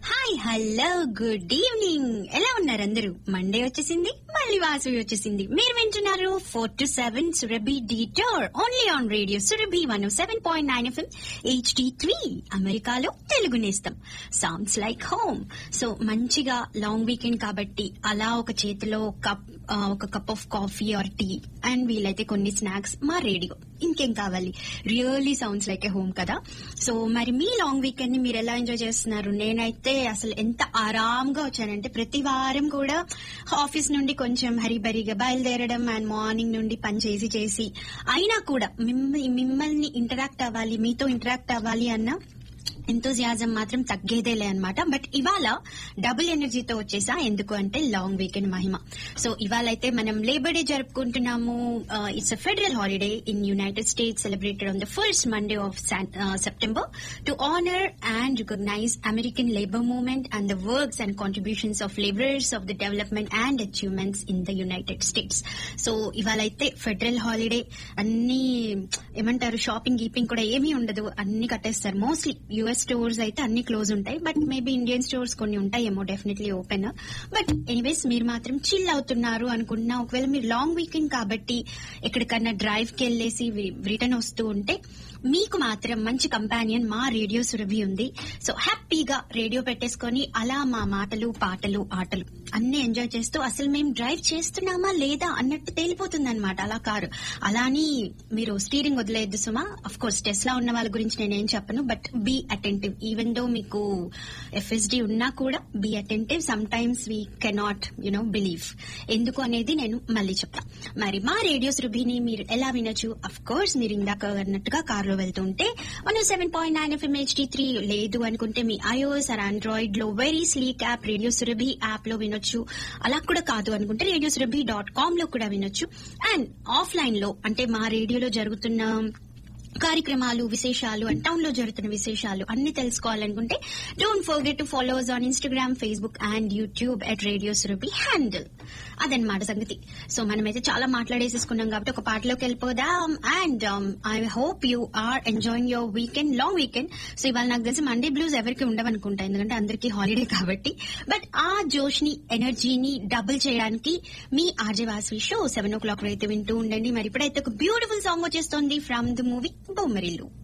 hi hello good evening ఎలా ఉన్నారు అందరూ మండే వచ్చేసింది మళ్ళీ వాసవి వచ్చేసింది మీరు వింటున్నారు four to seven Surabhi detour only on radio Surabhi one seven point nine FM HD three అమెరికాలో తెలుగు నేస్తం సౌండ్స్ లైక్ హోమ్ సో మంచిగా లాంగ్ వీకెండ్ కాబట్టి అలా ఒక చేతిలో కప్ ఒక cup of coffee or tea and వీలైతే కొన్ని స్నాక్స్ మా రేడియో ఇంకేం కావాలి really sounds like a home కదా సో మరి మీ లాంగ్ వీకెండ్ ని మీరు ఎలా ఎంజాయ్ చేస్తున్నారు నేనైతే అసలు ఎంత ఆరాంగా వచ్చానంటే ప్రతి వారం కూడా ఆఫీస్ నుండి కొంచెం హరిబరిగా బయలుదేరడం అండ్ మార్నింగ్ నుండి పని చేసి చేసి అయినా కూడా మిమ్మ- మిమ్మల్ని ఇంటరాక్ట్ అవ్వాలి మీతో ఇంటరాక్ట్ అవ్వాలి అన్న ఎంతోజియాజం మాత్రం తగ్గేదేలే అనమాట బట్ ఇవాళ డబుల్ ఎనర్జీతో వచ్చేసా ఎందుకు అంటే లాంగ్ వీకెండ్ మహిమ సో ఇవాళ అయితే మనం లేబర్ డే జరుపుకుంటున్నాము it's a federal holiday in United States celebrated on the first Monday of September to honour and recognise American labour movement and the works and contributions of labourers of the development and achievements in the United States so ఇవాళ అయితే federal holiday అన్ని ఏమంటారు shopping గీపింగ్ కూడా ఏమీ ఉండదు అన్ని కట్టేస్తారు mostly US stores అయితే అన్ని క్లోజ్ ఉంటాయి బట్ మేబీ ఇండియన్ స్టోర్స్ కొన్ని ఉంటాయేమో డెఫినెట్లీ ఓపెన్ బట్ ఎనీవేస్ మీరు మాత్రం చిల్ అవుతున్నారు అనుకున్నా ఒకవేళ మీరు లాంగ్ వీకెండ్ కాబట్టి ఎక్కడికన్నా డ్రైవ్ కి వెళ్ళేసి రిటర్న్ వస్తూ ఉంటే మీకు మాత్రం మంచి కంపానియన్ మా రేడియో సురభి ఉంది సో హ్యాపీగా రేడియో పెట్టేసుకొని అలా మా మాటలు పాటలు ఆటలు అన్ని ఎంజాయ్ చేస్తూ అసలు మేము డ్రైవ్ చేస్తున్నామా లేదా అన్నట్టు తేలిపోతుంది అనమాట అలా కారు అలాని మీరు స్టీరింగ్ వదిలేయద్దు సుమా అఫ్ కోర్స్ టెస్లా ఉన్న వాళ్ళ గురించి నేనేం చెప్పను but be attentive even though మీకు ఎఫ్ఎస్డి ఉన్నా కూడా be attentive some times we cannot you know believe ఎందుకు అనేది నేను మళ్ళీ చెప్తా మరి మా రేడియో సురభిని మీరు ఎలా వినొచ్చు అఫ్ కోర్స్ మీరు ఇందాక అన్నట్టుగా కారులో వెళ్తుంటే one seven point nine FM HD three లేదు అనుకుంటే మీ ఐఓఎస్ ఆర్ ఆండ్రాయిడ్ లో very sleek app radio Surabhi app లో వినొచ్చు అలా కూడా కాదు అనుకుంటే రేడియో సురభి డాట్ కామ్ లో కూడా వినొచ్చు అండ్ ఆఫ్లైన్ లో అంటే మా రేడియోలో జరుగుతున్న కార్యక్రమాలు విశేషాలు అండ్ టౌన్ లో జరుగుతున్న విశేషాలు అన్ని తెలుసుకోవాలనుకుంటే don't forget to follow us on Instagram Facebook and YouTube at radio Surabhi handle అదనమాట సంగతి సో మనమైతే చాలా మాట్లాడేసేసుకున్నాం కాబట్టి ఒక పాటలోకి వెళ్ళిపోదాం and I hope you are enjoying your weekend long weekend so ఇవాళ నాకు తెలిసి మండే బ్లూస్ ఎవరికి ఉండవనుకుంటా ఎందుకంటే అందరికీ హాలిడే కాబట్టి బట్ ఆ జోష్ ని ఎనర్జీని డబుల్ చేయడానికి మీ RJ Vasavi show seven o'clock అయితే వింటూ ఉండండి మరి ఇప్పుడైతే ఒక బ్యూటిఫుల్ సాంగ్ వచ్చేస్తుంది ఫ్రమ్ ద మూవీ బొమ్మరిల్లు